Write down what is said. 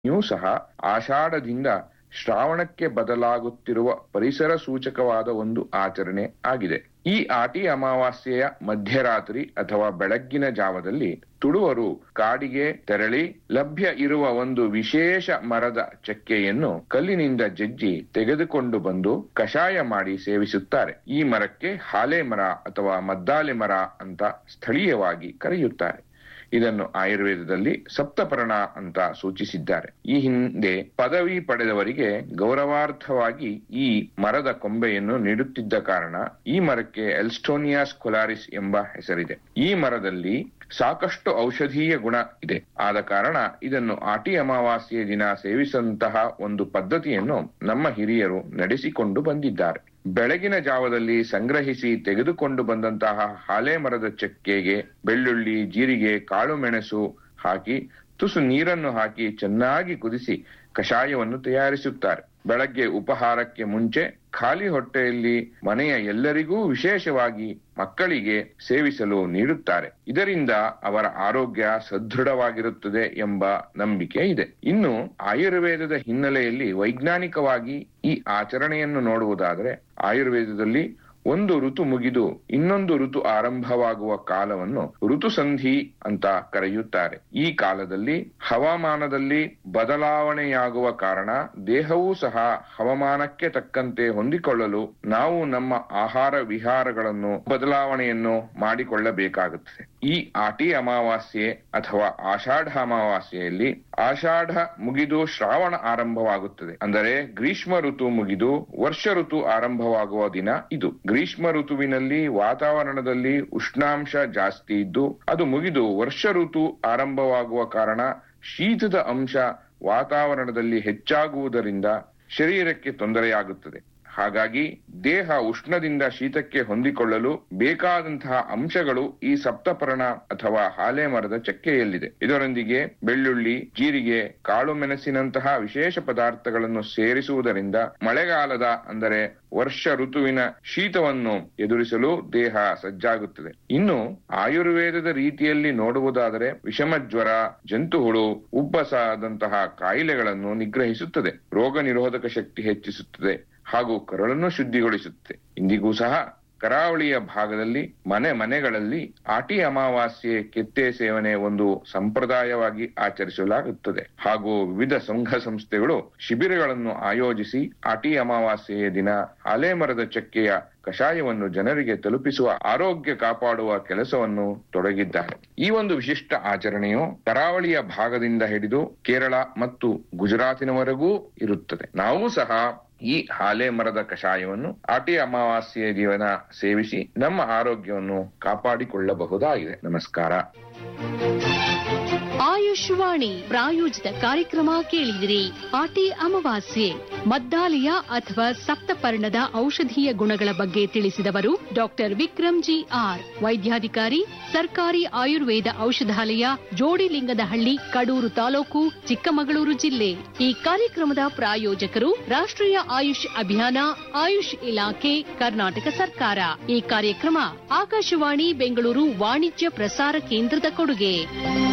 you ಸಹ ಆಷಾಢದಿಂದ ಶ್ರಾವಣಕ್ಕೆ ಬದಲಾಗುತ್ತಿರುವ ಪರಿಸರ ಸೂಚಕವಾದ ಒಂದು ಆಚರಣೆ ಆಗಿದೆ ಈ ಆಟಿ ಅಮಾವಾಸ್ಯೆಯ ಮಧ್ಯರಾತ್ರಿ ಅಥವಾ ಬೆಳಗ್ಗಿನ ಜಾವದಲ್ಲಿ ತುಳುವರು ಕಾಡಿಗೆ ತೆರಳಿ ಲಭ್ಯ ಇರುವ ಒಂದು ವಿಶೇಷ ಮರದ ಚಕ್ಕೆಯನ್ನು ಕಲ್ಲಿನಿಂದ ಜಜ್ಜಿ ತೆಗೆದುಕೊಂಡು ಬಂದು ಕಷಾಯ ಮಾಡಿ ಸೇವಿಸುತ್ತಾರೆ ಈ ಮರಕ್ಕೆ ಹಾಲೆ ಮರ ಅಥವಾ ಮದ್ದಾಲೆ ಮರ ಅಂತ ಸ್ಥಳೀಯವಾಗಿ ಕರೆಯುತ್ತಾರೆ ಇದನ್ನು ಆಯುರ್ವೇದದಲ್ಲಿ ಸಪ್ತಪರ್ಣ ಅಂತ ಸೂಚಿಸಿದ್ದಾರೆ ಈ ಹಿಂದೆ ಪದವಿ ಪಡೆದವರಿಗೆ ಗೌರವಾರ್ಥವಾಗಿ ಈ ಮರದ ಕೊಂಬೆಯನ್ನು ನೀಡುತ್ತಿದ್ದ ಕಾರಣ ಈ ಮರಕ್ಕೆ ಎಲ್ಸ್ಟೋನಿಯಾ ಸ್ಕೊಲಾರಿಸ್ ಎಂಬ ಹೆಸರಿದೆ ಈ ಮರದಲ್ಲಿ ಸಾಕಷ್ಟು ಔಷಧೀಯ ಗುಣ ಇದೆ ಆದ ಕಾರಣ ಇದನ್ನು ಆಟಿ ಅಮಾವಾಸ್ಯೆಯ ದಿನ ಸೇವಿಸಂತಹ ಒಂದು ಪದ್ಧತಿಯನ್ನು ನಮ್ಮ ಹಿರಿಯರು ನಡೆಸಿಕೊಂಡು ಬಂದಿದ್ದಾರೆ ಬೆಳಗಿನ ಜಾವದಲ್ಲಿ ಸಂಗ್ರಹಿಸಿ ತೆಗೆದುಕೊಂಡು ಬಂದಂತಹ ಹಾಲೆ ಮರದ ಚಕ್ಕೆಗೆ ಬೆಳ್ಳುಳ್ಳಿ ಜೀರಿಗೆ ಕಾಳು ಮೆಣಸು ಹಾಕಿ ತುಸು ನೀರನ್ನು ಹಾಕಿ ಚೆನ್ನಾಗಿ ಕುದಿಸಿ ಕಷಾಯವನ್ನು ತಯಾರಿಸುತ್ತಾರೆ ಬೆಳಗ್ಗೆ ಉಪಹಾರಕ್ಕೆ ಮುಂಚೆ ಖಾಲಿ ಹೊಟ್ಟೆಯಲ್ಲಿ ಮನೆಯ ಎಲ್ಲರಿಗೂ ವಿಶೇಷವಾಗಿ ಮಕ್ಕಳಿಗೆ ಸೇವಿಸಲು ನೀಡುತ್ತಾರೆ ಇದರಿಂದ ಅವರ ಆರೋಗ್ಯ ಸದೃಢವಾಗಿರುತ್ತದೆ ಎಂಬ ನಂಬಿಕೆ ಇದೆ ಇನ್ನು ಆಯುರ್ವೇದದ ಹಿನ್ನೆಲೆಯಲ್ಲಿ ವೈಜ್ಞಾನಿಕವಾಗಿ ಈ ಆಚರಣೆಯನ್ನು ನೋಡುವುದಾದರೆ ಆಯುರ್ವೇದದಲ್ಲಿ ಒಂದು ಋತು ಮುಗಿದು ಇನ್ನೊಂದು ಋತು ಆರಂಭವಾಗುವ ಕಾಲವನ್ನು ಋತುಸಂಧಿ ಅಂತ ಕರೆಯುತ್ತಾರೆ ಈ ಕಾಲದಲ್ಲಿ ಹವಾಮಾನದಲ್ಲಿ ಬದಲಾವಣೆಯಾಗುವ ಕಾರಣ ದೇಹವೂ ಸಹ ಹವಾಮಾನಕ್ಕೆ ತಕ್ಕಂತೆ ಹೊಂದಿಕೊಳ್ಳಲು ನಾವು ನಮ್ಮ ಆಹಾರ ವಿಹಾರಗಳನ್ನು ಬದಲಾವಣೆಯನ್ನು ಮಾಡಿಕೊಳ್ಳಬೇಕಾಗುತ್ತದೆ ಈ ಆಟಿ ಅಮಾವಾಸ್ಯೆ ಅಥವಾ ಆಷಾಢ ಅಮಾವಾಸ್ಯೆಯಲ್ಲಿ ಆಷಾಢ ಮುಗಿದು ಶ್ರಾವಣ ಆರಂಭವಾಗುತ್ತದೆ ಅಂದರೆ ಗ್ರೀಷ್ಮ ಋತು ಮುಗಿದು ವರ್ಷ ಋತು ಆರಂಭವಾಗುವ ದಿನ ಇದು ಗ್ರೀಷ್ಮ ಋತುವಿನಲ್ಲಿ ವಾತಾವರಣದಲ್ಲಿ ಉಷ್ಣಾಂಶ ಜಾಸ್ತಿ ಇದ್ದು ಅದು ಮುಗಿದು ವರ್ಷ ಋತು ಆರಂಭವಾಗುವ ಕಾರಣ ಶೀತದ ಅಂಶ ವಾತಾವರಣದಲ್ಲಿ ಹೆಚ್ಚಾಗುವುದರಿಂದ ಶರೀರಕ್ಕೆ ತೊಂದರೆಯಾಗುತ್ತದೆ ಹಾಗಾಗಿ ದೇಹ ಉಷ್ಣದಿಂದ ಶೀತಕ್ಕೆ ಹೊಂದಿಕೊಳ್ಳಲು ಬೇಕಾದಂತಹ ಅಂಶಗಳು ಈ ಸಪ್ತಪರ್ಣ ಅಥವಾ ಹಾಲೆ ಮರದ ಚಕ್ಕೆಯಲ್ಲಿದೆ ಇದರೊಂದಿಗೆ ಬೆಳ್ಳುಳ್ಳಿ ಜೀರಿಗೆ ಕಾಳು ಮೆಣಸಿನಂತಹ ವಿಶೇಷ ಪದಾರ್ಥಗಳನ್ನು ಸೇರಿಸುವುದರಿಂದ ಮಳೆಗಾಲದ ಅಂದರೆ ವರ್ಷ ಋತುವಿನ ಶೀತವನ್ನು ಎದುರಿಸಲು ದೇಹ ಸಜ್ಜಾಗುತ್ತದೆ ಇನ್ನು ಆಯುರ್ವೇದದ ರೀತಿಯಲ್ಲಿ ನೋಡುವುದಾದರೆ ವಿಷಮ ಜ್ವರ ಜಂತುಹುಳು ಉಬ್ಬಸದಂತಹ ಕಾಯಿಲೆಗಳನ್ನು ನಿಗ್ರಹಿಸುತ್ತದೆ ರೋಗ ನಿರೋಧಕ ಶಕ್ತಿ ಹೆಚ್ಚಿಸುತ್ತದೆ ಹಾಗೂ ಕರುಳನ್ನು ಶುದ್ಧಿಗೊಳಿಸುತ್ತದೆ ಇಂದಿಗೂ ಸಹ ಕರಾವಳಿಯ ಭಾಗದಲ್ಲಿ ಮನೆ ಮನೆಗಳಲ್ಲಿ ಆಟಿ ಅಮಾವಾಸ್ಯೆ ಕೆತ್ತೆ ಸೇವನೆ ಒಂದು ಸಂಪ್ರದಾಯವಾಗಿ ಆಚರಿಸಲಾಗುತ್ತದೆ ಹಾಗೂ ವಿವಿಧ ಸಂಘ ಸಂಸ್ಥೆಗಳು ಶಿಬಿರಗಳನ್ನು ಆಯೋಜಿಸಿ ಆಟಿ ಅಮಾವಾಸ್ಯೆಯ ದಿನ ಆಲೆ ಮರದ ಚಕ್ಕೆಯ ಕಷಾಯವನ್ನು ಜನರಿಗೆ ತಲುಪಿಸುವ ಆರೋಗ್ಯ ಕಾಪಾಡುವ ಕೆಲಸವನ್ನು ತೊಡಗಿದ್ದಾರೆ ಈ ಒಂದು ವಿಶಿಷ್ಟ ಆಚರಣೆಯು ಕರಾವಳಿಯ ಭಾಗದಿಂದ ಹಿಡಿದು ಕೇರಳ ಮತ್ತು ಗುಜರಾತಿನವರೆಗೂ ಇರುತ್ತದೆ ನಾವು ಸಹ ಈ ಹಾಲೆ ಮರದ ಕಷಾಯವನ್ನು ಆಟಿ ಅಮಾವಾಸ್ಯೆಯ ದಿನ ಸೇವಿಸಿ ನಮ್ಮ ಆರೋಗ್ಯವನ್ನು ಕಾಪಾಡಿಕೊಳ್ಳಬಹುದಾಗಿದೆ ನಮಸ್ಕಾರ ಆಯುಷ್ವಾಣಿ ಪ್ರಾಯೋಜಿತ ಕಾರ್ಯಕ್ರಮ ಕೇಳಿದಿರಿ ಆಟಿ ಅಮಾವಾಸ್ಯೆ ಮದ್ದಾಲಿಯ ಅಥವಾ ಸಪ್ತಪರ್ಣದ ಔಷಧೀಯ ಗುಣಗಳ ಬಗ್ಗೆ ತಿಳಿಸಿದವರು ಡಾಕ್ಟರ್ ವಿಕ್ರಮ್ ಜಿ ಆರ್ ವೈದ್ಯಾಧಿಕಾರಿ ಸರ್ಕಾರಿ ಆಯುರ್ವೇದ ಔಷಧಾಲಯ ಜೋಡಿಲಿಂಗದಹಳ್ಳಿ ಕಡೂರು ತಾಲೂಕು ಚಿಕ್ಕಮಗಳೂರು ಜಿಲ್ಲೆ ಈ ಕಾರ್ಯಕ್ರಮದ ಪ್ರಾಯೋಜಕರು ರಾಷ್ಟ್ರೀಯ ಆಯುಷ್ ಅಭಿಯಾನ ಆಯುಷ್ ಇಲಾಖೆ ಕರ್ನಾಟಕ ಸರ್ಕಾರ ಈ ಕಾರ್ಯಕ್ರಮ ಆಕಾಶವಾಣಿ ಬೆಂಗಳೂರು ವಾಣಿಜ್ಯ ಪ್ರಸಾರ ಕೇಂದ್ರದ ಕೊಡುಗೆ